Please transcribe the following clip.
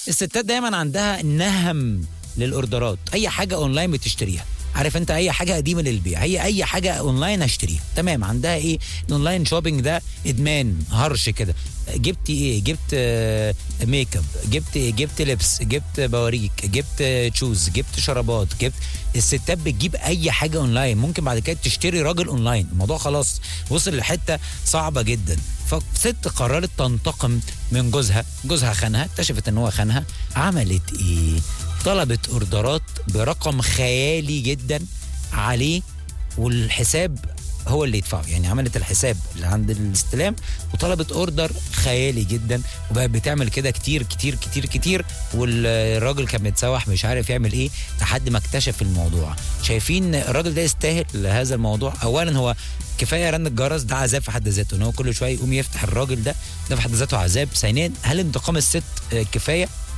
الستات دايما عندها نهم للاوردرات اي حاجه اونلاين بتشتريها عارف انت اي حاجه قديمه للبيع هي اي حاجه اونلاين هشتريها تمام عندها ايه الاونلاين شوبينج ده ادمان هرش كده جبت ايه جبت آه، ميك اب جبت إيه؟ جبت لبس جبت بواريك جبت آه، تشوز جبت شرابات جبت الستات بتجيب اي حاجه اونلاين ممكن بعد كده تشتري راجل اونلاين الموضوع خلاص وصل لحته صعبه جدا فست قررت تنتقم من جوزها جوزها خانها اكتشفت ان هو خانها عملت ايه طلبت اوردرات برقم خيالي جدا عليه والحساب هو اللي يدفعه يعني عملت الحساب اللي عند الاستلام وطلبت اوردر خيالي جدا وبقت بتعمل كده كتير كتير كتير كتير والراجل كان متسوح مش عارف يعمل ايه لحد ما اكتشف الموضوع شايفين الراجل ده يستاهل هذا الموضوع اولا هو كفايه رن الجرس ده عذاب في حد ذاته ان هو كل شويه يقوم يفتح الراجل ده ده في حد ذاته عذاب ثانيا هل انتقام الست آه، كفايه